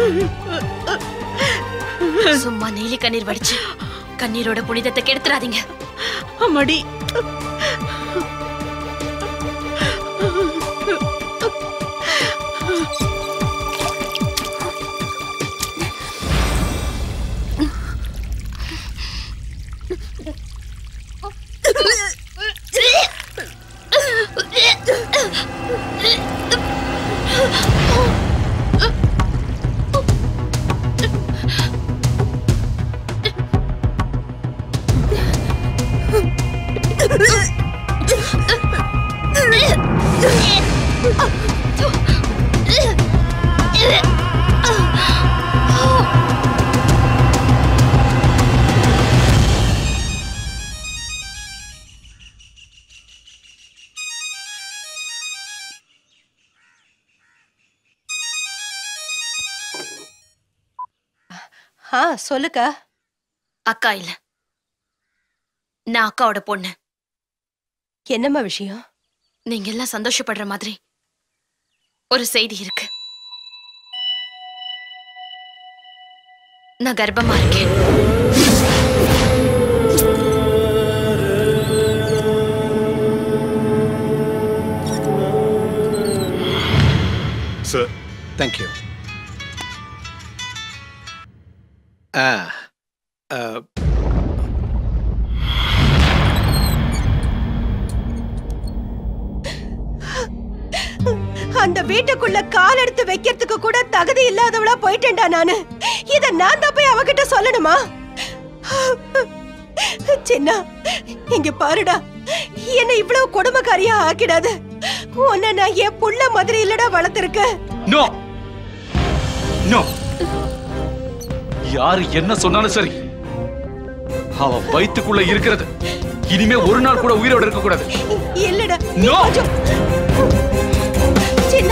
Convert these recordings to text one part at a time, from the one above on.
சும்மா நீலி கண்ணீர் வடிச்சு கண்ணீரோட புனிதத்தை கெடுத்துறாதீங்க அம்மாடி ஆ சொல்லுக்கா அக்கா இல்ல நான் அக்காவோட பொண்ணு என்னம்மா விஷயம் நீங்க எல்லாம் சந்தோஷப்படுற மாதிரி ஒரு செய்தி இருக்கு நான் கர்ப்பமா இருக்கேன் சார் தேங்க்யூ ஆ ஆ, அந்த வீட்டுக்குள்ள கால் எடுத்து வைக்கிறதுக்கு கூட தகுதி இல்லாதவளா போயிட்டேன்டா நானு இத நான் தான் போய் அவகிட்ட சொல்லணுமா சின்ன இங்க பாருடா என்ன இவ்வளவு கொடுமைக்காரியா ஆக்கிடாத உன்னை நான் என் புள்ள மாதிரி இல்லடா வளர்த்திருக்கேன் நோ நோ யாரு என்ன சொன்னாலும் சரி அவ வயித்துக்குள்ள இருக்கிறது இனிமே ஒரு நாள் கூட உயிரோட இருக்க கூடாது இல்லடா நீ No. கொஞ்சம் சின்ன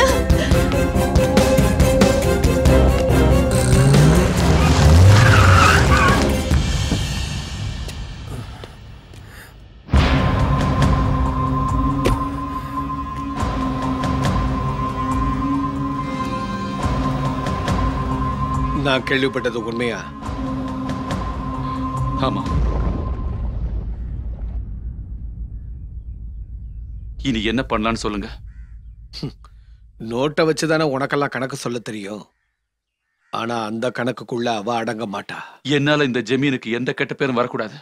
நான் கேள்விப்பட்டது உண்மையா ஆமா இனி என்ன பண்ணலாம்னு சொல்லுங்க நோட்டை வச்சு தானே உனக்கெல்லாம் கணக்கு சொல்ல தெரியும் ஆனா அந்த கணக்குக்குள்ள அவ அடங்க மாட்டா என்னால இந்த ஜமீனுக்கு எந்த கெட்ட பேரும் வரக்கூடாது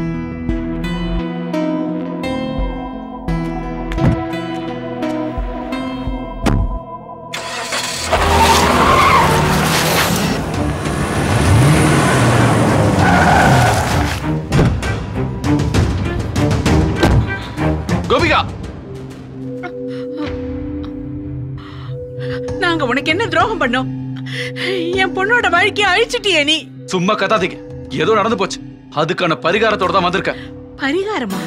கோபிகா நாங்க உனக்கு என்ன துரோகம் பண்ணோம் என் பொண்ணோட வாழ்க்கைய அழிச்சிட்டியே நீ சும்மா கத்தாதீங்க ஏதோ நடந்து போச்சு அதுக்கான பரிகாரத்தோட தான் வந்திருக்கேன் பரிகாரமா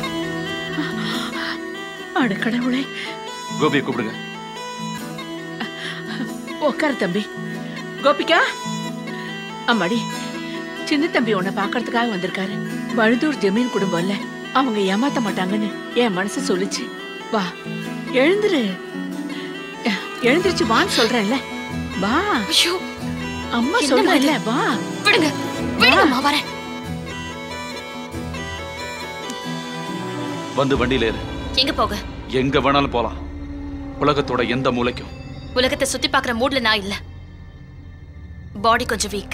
அட கடவுளே கோபியை கூப்பிடுங்க உட்காரு தம்பி கோபிகா அம்மாடி சின்ன தம்பி உன்னை பாக்குறதுக்காக வந்திருக்காரு வழுதூர் ஜமீன் குடும்பம் இல்ல அவங்க ஏமாத்த மாட்டாங்கன்னு என் மனசு சொல்லுச்சு வா எழுந்துரு எ- எழுந்திருச்சு வான்னு சொல்றேன்ல வா ஐயோ அம்மா என்னம்மா சொல்றேன்ல இது? வா விடுங்க விடுங்கம்மா வரேன் வந்து வண்டியில ஏறு எங்க போக எங்க வேணாலும் போலாம் உலகத்தோட எந்த மூலைக்கும் உலகத்தை சுத்தி பார்க்குற மூட்ல நான் இல்ல பாடி கொஞ்சம் வீக்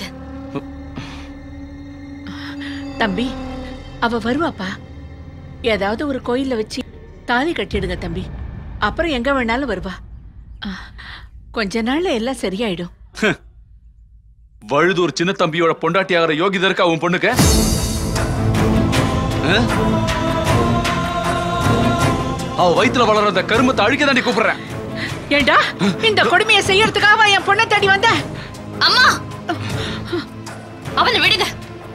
தம்பி அவ வருவாப்பா ஏதாவது ஒரு கோயில்ல வச்சு தாலி கட்டிடுங்க தம்பி அப்புறம் எங்க வேணாலும் வருவா ஆ, கொஞ்ச நாள்ல எல்லாம் சரியாயிடும் வழுதூர் சின்ன தம்பியோட பொண்டாட்டி ஆகிற யோகிதா இருக்கா உன் பொண்ணுக்கு ஆ? அவ வயித்துல வளர்ற அந்த கருமத்தை அழிக்க தாண்டி கூப்பிடுறேன் ஏண்டா இந்த கொடுமையை செய்யறதுக்காக என் பொண்ணை தேடி வந்த அம்மா அவனை விடுங்க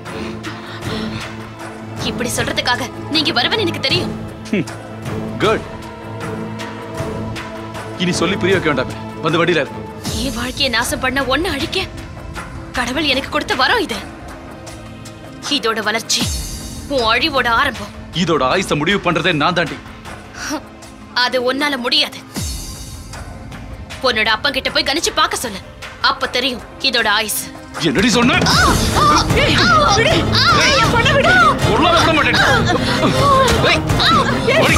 இப்படி சொல்றதுக்காக நீங்க வருவன்னு எனக்கு தெரியும் குட் இனி சொல்லி புரிய வைக்க வேண்டாமே வந்து வண்டியில இரு. என் வாழ்க்கையை நாசம் பண்ண ஒண்ணு அழிக்க கடவுள் எனக்கு கொடுத்த வரம் இது இதோட வளர்ச்சி உன் அழிவோட ஆரம்பம் இதோட ஆயுச முடிவு பண்றதே நான் தாண்டி அது உன்னால முடியாது உன்னோட அப்பன் கிட்ட போய் கணிச்சு பார்க்க சொல்லு அப்ப தெரியும் இதோட ஆயுசு என்னடி சொன்ன ஏய், விடு. ஐயா, பொண்ணை விடு. கொல்லாம விட மாட்டேன் ஏய், ஓடி.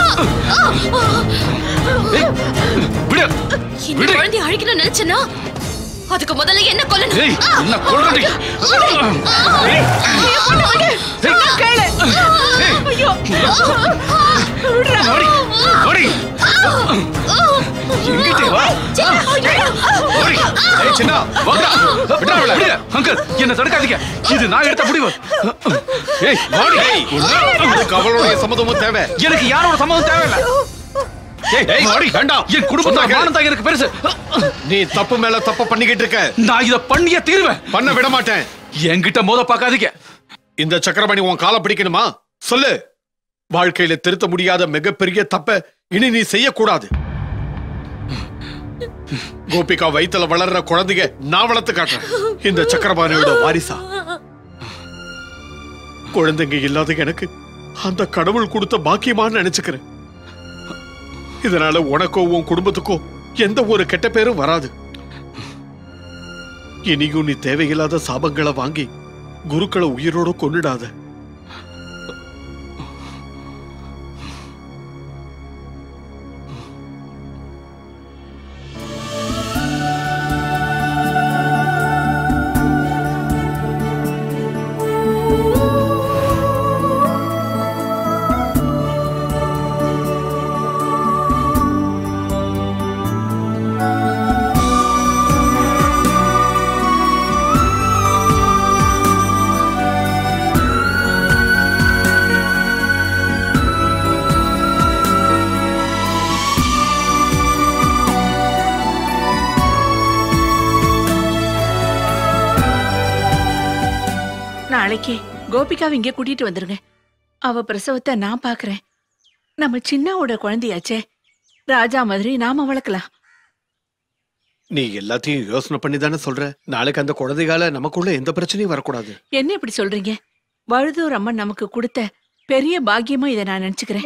ஏய், விடு இந்த விடு. குழந்தைய அழிக்கணும்னு நினைச்சேன்னா அதுக்கு முதல்ல என்ன கொல்லணும் ஏய் என்ன கொல்றடி ஏய், சொன்னா கேளு. ஏய், ஐயோ. விடுடா. ஓடி ஓடி எங்கிட்டே வா ஓடி ஏய் சின்ன வாடா விடா அவளை விடு அங்கிள் என்ன தடுக்காதீங்க இது நான் எடுத்த முடிவு ஏய் ஓடி உனக்கு அவளுடைய சம்மதமும் தேவை எனக்கு யாரோட சம்மதம் தேவையில்ல ஏய் ஏய், ஓடி வேண்டாம். என் குடும்பத்தோட சொன்னா கேளு. மானம் தான் எனக்கு பெருசு நீ தப்பு மேல தப்பு பண்ணிக்கிட்டு இருக்க நான் இத பண்ணியே தீருவேன் பண்ண விட மாட்டேன் என்கிட்ட மோத பார்க்காதீங்க இந்த சக்கரபாணி உன் காலை பிடிக்கணுமா சொல்லு வாழ்க்கையில திருத்த முடியாத மிகப்பெரிய தப்ப இனி நீ செய்யக்கூடாது கோபிகா வயித்துல வளர்ற குழந்தைங்க நான் வளர்த்து காட்டுறேன் இந்த சக்கரபாணியோட வாரிசா குழந்தைங்க இல்லாத எனக்கு அந்த கடவுள் கொடுத்த பாக்கியமான்னு நினைச்சுக்கிறேன் இதனால உனக்கோ உன் குடும்பத்துக்கோ எந்த ஒரு கெட்ட பேரும் வராது இனியும் நீ தேவையில்லாத சாபங்களை வாங்கி குருக்களை உயிரோட கொன்னுடாத நாளைக்கு கோபிகாவை இங்க கூட்டிட்டு வந்துருங்க அவ பிரசவத்தை நான் பாக்குறேன் நம்ம சின்னாவோட குழந்தையாச்சே ராஜா மாதிரி நாம வளர்க்கலாம் நீ எல்லாத்தையும் யோசனை பண்ணி தானே சொல்ற நாளைக்கு அந்த குழந்தைகால நமக்குள்ள எந்த பிரச்சனையும் வரக்கூடாது என்ன இப்படி சொல்றீங்க வழுதூர் அம்மன் நமக்கு கொடுத்த பெரிய பாக்கியமா இதை நான் நினைச்சுக்கிறேன்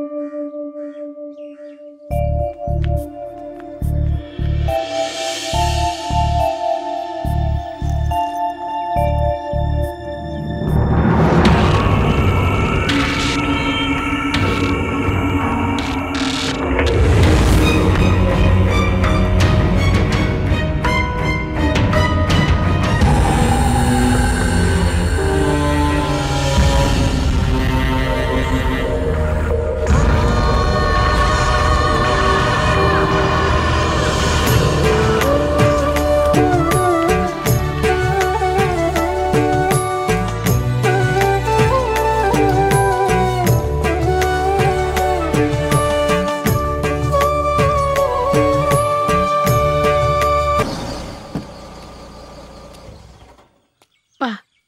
வா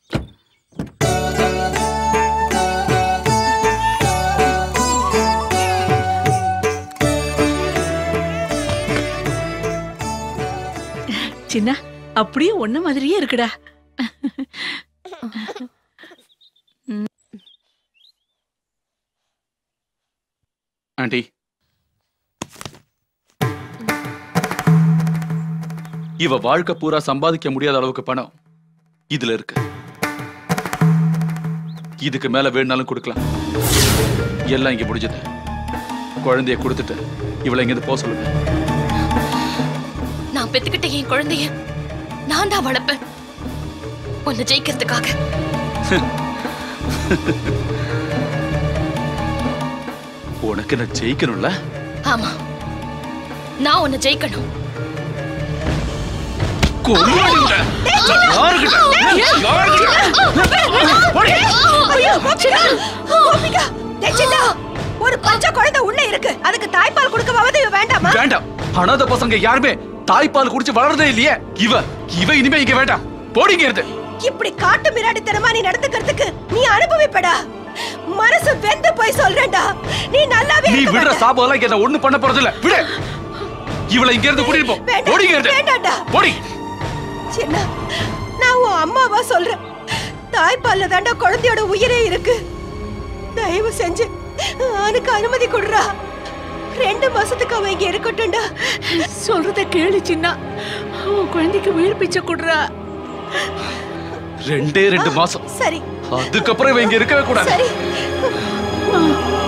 சின்ன அப்படியே ஒண்ணு மாதிரியே இருக்குடா ஆண்டி இவ வாழ்க்கை பூரா சம்பாதிக்க முடியாத அளவுக்கு பணம் இதுல இருக்கு இதுக்கு மேல வேணும்னாலும் கொடுக்கலாம் எல்லாம் இங்க முடிஞ்சது குழந்தைய கொடுத்துட்டு இவளை இங்கிருந்து போக சொல்லுங்க நான் பெத்துக்கிட்ட என் குழந்தைய நான் தான் வளர்ப்பேன் உன்னை ஜெயிக்கிறதுக்காக உனக்கு நான் ஜெயிக்கணும்ல ஆமா நான் உன்னை ஜெயிக்கணும் கொல்லுவாடி உன்னை. யாருக்கிட்ட? யாருக்கிட்ட? ஐயோ, கோபிகா! கோபிகா! டேய் சின்னா, ஒரு பச்சை குழந்தை உள்ள இருக்கு அதுக்கு தாய்ப்பால் கொடுக்கவாவது வேண்டாமா வேண்டாம் அனாதை பசங்க யாருமே தாய்ப்பால் குடிச்சு வளர்றதே இல்லையே இவ இவ இனிமே இங்க வேண்டாம் போடிங்க இருந்து இப்படி காட்டு மிராடித்தனமா நீ நடந்துக்கிறதுக்கு நீ அனுபவிப்படா மனசு வெந்து போய் சொல்றேன்டா நீ நல்லாவே நீ இருக்க விடுற மாட்ட. சாபம் எல்லாம் என்ன ஒண்ணு பண்ண போறது இல்ல விடு இவளை இங்க இருந்து கூட்டிட்டு போ வேண்டாம், போடிங்க இருந்து வேண்டாம்டா. போடி சின்ன நான் உன் அம்மாவா சொல்றேன் தாய்ப்பால்ல தாண்டா குழந்தையோட உயிரே இருக்கு தயவு செஞ்சு அவனுக்கு அனுமதி கொடுறா ரெண்டு மாசத்துக்கு அவன் இங்க இருக்கட்டும்டா சொல்றத கேளு சின்ன உன் குழந்தைக்கு உயிர் பிச்சை கொடுறா ரெண்டே ரெண்டு மாசம் சரி அதுக்கப்புறம் இவ இங்க இருக்கவே கூடாது சரி ஆ.